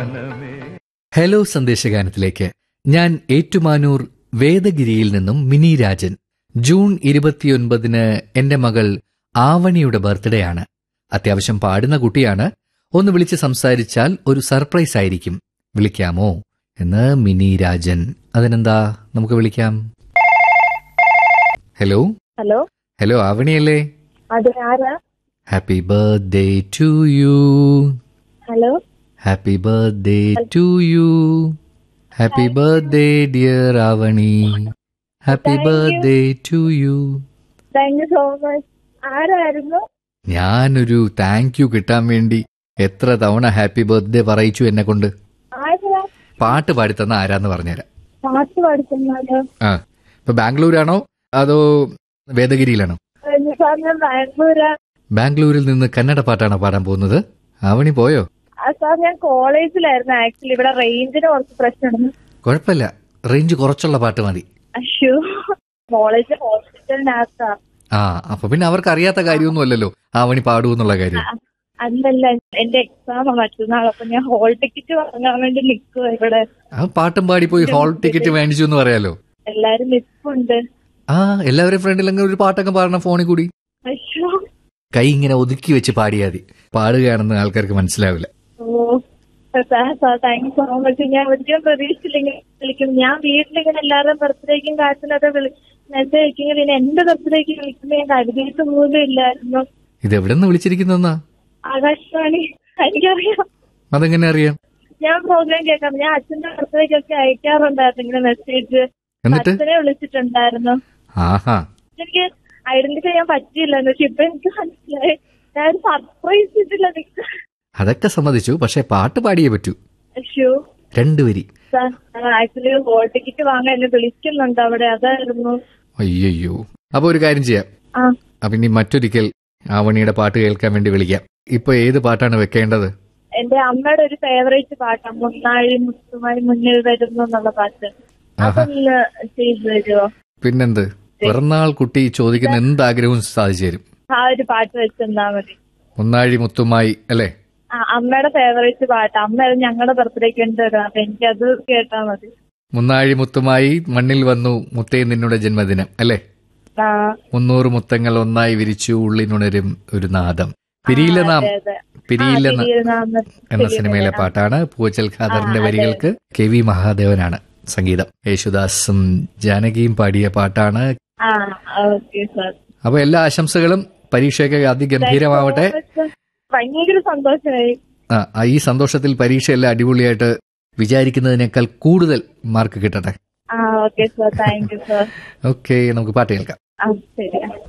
Hello സന്ദേശഗാനത്തിലേക്ക് ഞാൻ ഏറ്റുമാനൂർ വേദഗിരിയിൽ നിന്നും mini Rajan June ഇരുപത്തിയൊൻപതിന് എന്റെ മകൾ ആവണിയുടെ ബർത്ത്ഡേ ആണ് അത്യാവശ്യം പാടുന്ന കുട്ടിയാണ് ഒന്ന് വിളിച്ച് സംസാരിച്ചാൽ ഒരു സർപ്രൈസ് ആയിരിക്കും വിളിക്കാമോ എന്ന് മിനി രാജൻ അതിനെന്താ നമുക്ക് വിളിക്കാം ഹലോ ഹലോ ഹലോ ആവണിയല്ലേ അതെ ആരാ happy birthday to you hello happy birthday to you happy birthday dear Avani happy Thank you. Birthday to you thank you so much ആരായിരുന്നു ഞാനൊരു താങ്ക് യു കിട്ടാൻ വേണ്ടി എത്ര തവണ ഹാപ്പി ബർത്ത്ഡേ പറയിച്ചു എന്നെ കൊണ്ട് ആരാ പാട്ട് പാടിത്തന്ന ആരാന്ന് പറഞ്ഞുതരാം പാട്ട് പഠിക്കുന്നത് ആ ഇപ്പൊ ബാംഗ്ലൂരാണോ അതോ വേദഗിരിയിലാണോ സാർ ഞാൻ ബാംഗ്ലൂരാ ബാംഗ്ലൂരിൽ നിന്ന് കന്നഡ പാട്ടാണോ പാടാൻ പോകുന്നത് ആവണി പോയോ ആ, സാർ ഞാൻ കോളേജിലായിരുന്നു ആക്ച്വലി ഇവിടെ റേഞ്ചിന് കുറച്ച് പ്രശ്നമുണ്ട് കുഴപ്പമില്ല റേഞ്ച് കുറച്ചുള്ള പാട്ട് മതി അയ്യോ കോളേജ് ഹോസ്പിറ്റലിനകത്താ ആ അപ്പൊ പിന്നെ അവർക്ക് അറിയാത്ത കാര്യമൊന്നും അല്ലല്ലോ ആവണി പാടൂ എന്നുള്ള കാര്യം അ- അല്ലല്ല എന്റെ എക്സാം മറ്റന്നാൾ അപ്പൊ ഞാൻ ഹോൾ ടിക്കറ്റ് വാങ്ങാൻ വേണ്ടി നിൽക്കുക ഇവിടെ ആ പാട്ടും പാടി പോയി ഹാൾ ടിക്കറ്റ് മേടിച്ചു എന്ന് പറയാലോ എല്ലാരും നിൽപ്പുണ്ട് ആ എല്ലാവരും ഫ്രണ്ടിലെങ്കിലും ഒരു പാട്ടൊക്കെ പാടണം ഫോണിൽ കൂടി അയ്യോ കൈ ഇങ്ങനെ ഒതുക്കി വെച്ച് പാടിയാൽ മതി പാടുകയാണെന്ന് ആൾക്കാർക്ക് മനസ്സിലാവില്ല ഓ sir sir thank you so much ഞാൻ ഒരിക്കലും പ്രതീക്ഷിച്ചില്ലെങ്കിൽ വിളിക്കും ഞാൻ വീട്ടിലിങ്ങനെ എല്ലാവരും ബർത്ത്ഡേക്കും കാര്യത്തിനൊക്കെ വിളി മെസ്സേജ് അയക്കുമെങ്കിൽ പിന്നെ എന്റെ ബർത്ത്ഡേക്ക് വിളിക്കുമ്പോൾ ഞാൻ കരുതിയിട്ട് പോലും ഇല്ലായിരുന്നു ഇത് എവിടെ നിന്ന് വിളിച്ചിരിക്കുന്നെന്നാ ആകാശവാണി എനിക്കറിയാം അതെങ്ങനെ അറിയാം ഞാൻ പ്രോഗ്രാം കേൾക്കാം ഞാൻ അച്ഛന്റെ ബർത്ത്ഡേക്കൊക്കെ അയക്കാറുണ്ടായിരുന്നു ഇങ്ങനെ മെസ്സേജ് എന്നിട്ട് അച്ഛനെ വിളിച്ചിട്ടുണ്ടായിരുന്നു ആഹാ എനിക്ക് ഐഡന്റിഫൈ ചെയ്യാൻ പറ്റിയില്ല പക്ഷെ ഇപ്പൊ എനിക്ക് മനസ്സിലായി ഞാൻ സർപ്രൈസ് ചെയ്തില്ല നിക്ക് അതൊക്കെ സമ്മതിച്ചു പക്ഷെ പാട്ട് പാടിയേ പറ്റൂ അയ്യോ രണ്ടുവരി ആക്ച്വലി ഹോൾ ടിക്കറ്റ് വാങ്ങാൻ എന്നെ വിളിക്കുന്നുണ്ട് അവിടെ അതായിരുന്നു അയ്യോ അപ്പൊ ഒരു കാര്യം ചെയ്യാം ആ അപ്പൊ ഇനി മറ്റൊരിക്കൽ ആവണിയുടെ പാട്ട് കേൾക്കാൻ വേണ്ടി വിളിക്കാം ഇപ്പൊ ഏത് പാട്ടാണ് വെക്കേണ്ടത് എന്റെ അമ്മയുടെ ഒരു ഫേവറേറ്റ് പാട്ടാണ് മുന്നാഴി മുത്തുമായി മുന്നിൽ വരുന്നു എന്നുള്ള പാട്ട് ആഹാ. അതൊന്ന് ചെയ്തു തരുമോ പിന്നെന്ത് പിറന്നാൾ കുട്ടി ചോദിക്കുന്ന എന്ത് ആഗ്രഹവും സാധിച്ചു തരും ആ ഒരു പാട്ട് വെച്ചെന്നാ മതി ഒന്നാഴി മുത്തുമായി അല്ലേ ആ അമ്മയുടെ ഫേവറേറ്റ് പാട്ട് അമ്മ അത് ഞങ്ങളുടെ ബർത്ത്ഡേക്ക് ഉണ്ട് തരാം അപ്പൊ എനിക്കത് കേട്ടാ മതി മുന്നാഴി മുത്തുമായി മണ്ണിൽ വന്നു മുത്തേ നിന്നുടെ ജന്മദിനം അല്ലേ ആ മുന്നൂറ് മുത്തങ്ങൾ ഒന്നായി വിരിച്ചു ഉള്ളിനുണരും ഒരു നാദം പിരിയില്ല നാം അതെ, അതെ. പിരിയില്ല ആ, നാം തിരിയുന്ന എന്ന സിനിമയിലെ പാട്ടാണ് പൂച്ചൽ ഖാദറിന്റെ ആ, അതെ. വരികൾക്ക് കെ വി മഹാദേവനാണ് സംഗീതം യേശുദാസും ജാനകിയും പാടിയ പാട്ടാണ് ആ ഓക്കെ സാർ അപ്പൊ എല്ലാ ആശംസകളും പരീക്ഷയൊക്കെ അതിഗംഭീരമാവട്ടെ ഭയങ്കര സന്തോഷമായി ആ, ആ, ഈ സന്തോഷത്തിൽ പരീക്ഷയെല്ലാം അടിപൊളിയായിട്ട് വിചാരിക്കുന്നതിനേക്കാൾ കൂടുതൽ മാർക്ക് കിട്ടട്ടെ ആ okay sir thank you sir okay നമുക്ക് പാട്ട് കേൾക്കാം ആ ശരി